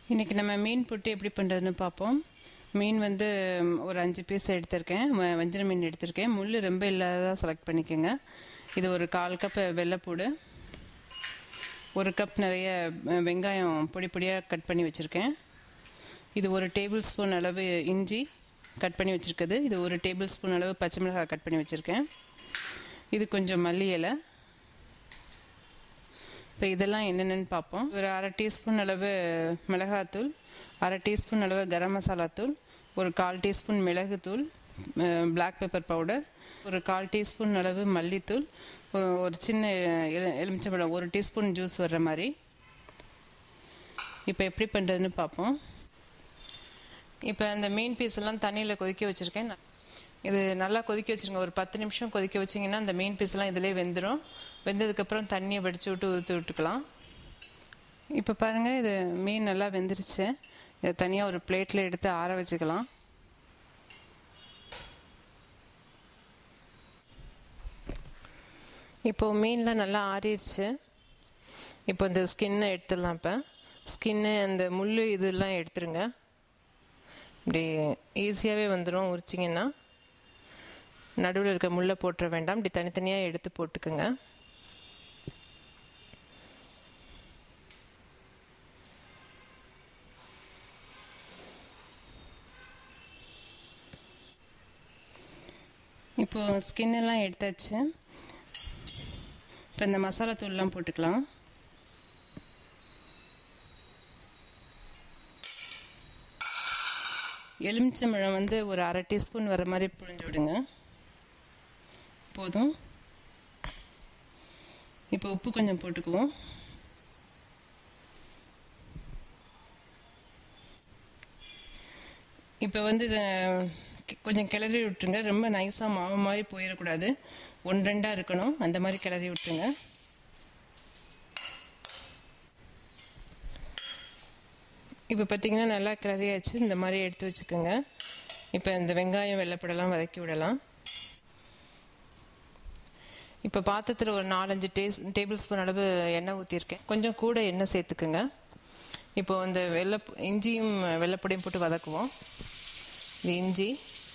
இன்றைக்கி நம்ம மீன் புட்டு எப்படி பண்ணுறதுன்னு பார்ப்போம் மீன் வந்து ம், ஒரு அஞ்சு பீஸ் எடுத்திருக்கேன் வ- வஞ்சர மீன் எடுத்திருக்கேன் முள் ரொம்ப இல்லாததாக செலக்ட் பண்ணிக்கோங்க இது ஒரு கால் கப் வெள்ளைப்பூடு ஒரு கப் நிறைய அஹ், வெங்காயம் பொடி பொடியாக கட் பண்ணி வச்சுருக்கேன் இது ஒரு டேபிள் ஸ்பூன் அளவு இஞ்சி கட் பண்ணி வச்சுருக்குது இது ஒரு டேபிள் ஸ்பூன் அளவு பச்சை மிளகாய் கட் பண்ணி வச்சுருக்கேன் இது கொஞ்சம் மல்லி இலை இப்போ இதெல்லாம் என்னென்னு பார்ப்போம் ஒரு அரை டீஸ்பூன் அளவு மிளகாத்தூள் அரை டீஸ்பூன் அளவு கரம் மசாலா தூள் ஒரு கால் டீஸ்பூன் மிளகுத்தூள் பிளாக் பெப்பர் பவுடர் ஒரு கால் டீஸ்பூன் அளவு மல்லித்தூள் ஒ- ஒரு சின்ன எலு- எலுமிச்சம்பழம் ஒரு டீஸ்பூன் ஜூஸ் வர்ற மாதிரி இப்போ எப்படி பண்ணுறதுன்னு பார்ப்போம் இப்போ இந்த மீன் பீஸ் எல்லாம் தண்ணியில் கொதிக்க வச்சுருக்கேன் இது நல்லா கொதிக்க வச்சுருங்க ஒரு பத்து நிமிஷம் கொதிக்க வச்சிங்கன்னா அந்த மீன் பீஸ்லாம் இதிலே வெந்துடும் வெந்ததுக்கப்புறம் தண்ணியை வடித்து விட்டு ஊற்றி விட்டுக்கலாம் இப்போ பாருங்கள் இது மீன் நல்லா வெந்துருச்சு இதை தனியாக ஒரு பிளேட்டில் எடுத்து ஆற வச்சுக்கலாம் இப்போது மீன்லாம் நல்லா ஆறிடுச்சு இப்போ இந்த ஸ்கின்னை எடுத்துடலாம் இப்போ ஸ்கின்னு அந்த முள் இதெல்லாம் எடுத்துருங்க இப்படி ஈஸியாகவே வந்துடும் உரிச்சிங்கன்னா நடுவில் இருக்க முள்ளை போட்டுற வேண்டாம் இப்படி தனித்தனியாக எடுத்து போட்டுக்குங்க இப்போ ஸ்கின் எல்லாம் எடுத்தாச்சு இப்போ இந்த மசாலா தூள்லாம் போட்டுக்கலாம் எலுமிச்சம்பழம் வந்து ஒரு அரை டீஸ்பூன் வர மாதிரி புழிஞ்சு விடுங்க போதும் இப்போ உப்பு கொஞ்சம் போட்டுக்குவோம் இப்போ வந்து இதை கி- கொஞ்சம் கிளறி விட்டுருங்க ரொம்ப நைஸாக மாவு மாதிரி போயிடக்கூடாது ஒன்று ரெண்டாக இருக்கணும் அந்த மாதிரி கிளறி விட்டுருங்க இப்போ பார்த்தீங்கன்னா நல்லா கிளறியாச்சு இந்த மாதிரி எடுத்து வச்சுக்கோங்க இப்போ இந்த வெங்காயம் வெள்ளைப்படலாம் வதக்கி விடலாம் இப்போ பாத்திரத்தில் ஒரு நாலஞ்சு டேஸ் டேபிள் ஸ்பூன் அளவு எண்ணெய் ஊற்றிருக்கேன் கொஞ்சம் கூட எண்ணெய் சேர்த்துக்குங்க இப்போ இந்த வெள்ளை இஞ்சியும் வெள்ளைப்பொடியும் போட்டு வதக்குவோம் இந்த இஞ்சி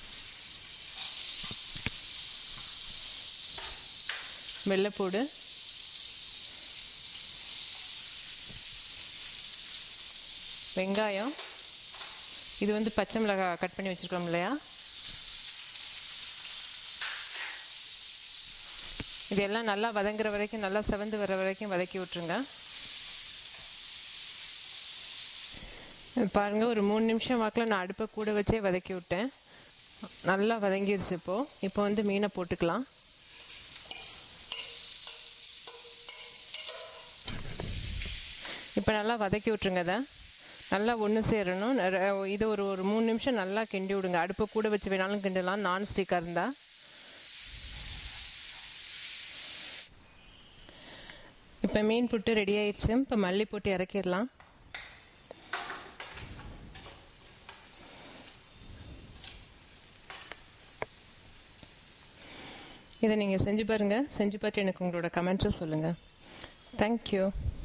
வெள்ளைப்பூடு வெங்காயம் இது வந்து பச்சை மிளகாய் கட் பண்ணி வச்சுருக்கோம் இல்லையா இதெல்லாம் நல்லா வதங்குற வரைக்கும் நல்லா செவந்து வர வரைக்கும் வதக்கி விட்ருங்க இது பாருங்க ஒரு மூணு நிமிஷம் வாக்கில் நான் அடுப்பை கூட வச்சே வதக்கி விட்டேன் நல்லா வதங்கிருச்சு இப்போ இப்போ வந்து மீனை போட்டுக்கலாம் இப்போ நல்லா வதக்கி விட்ருங்க இதை நல்லா ஒன்று சேரணும் நெற- இது ஒரு ஒரு மூணு நிமிஷம் நல்லா கிண்டி விடுங்க அடுப்பை கூட வச்சு வேணாலும் கிண்டலாம் நான் ஸ்டிக்காக இருந்தால் இப்போ மீன் புட்டு ரெடி ஆயிடுச்சு இப்போ மல்லி போட்டு இறக்கிடலாம் இதை நீங்கள் செஞ்சு பாருங்கள் செஞ்சு பார்த்து எனக்கு உங்களோட கமெண்ட்ஸை சொல்லுங்கள் தேங்க்யூ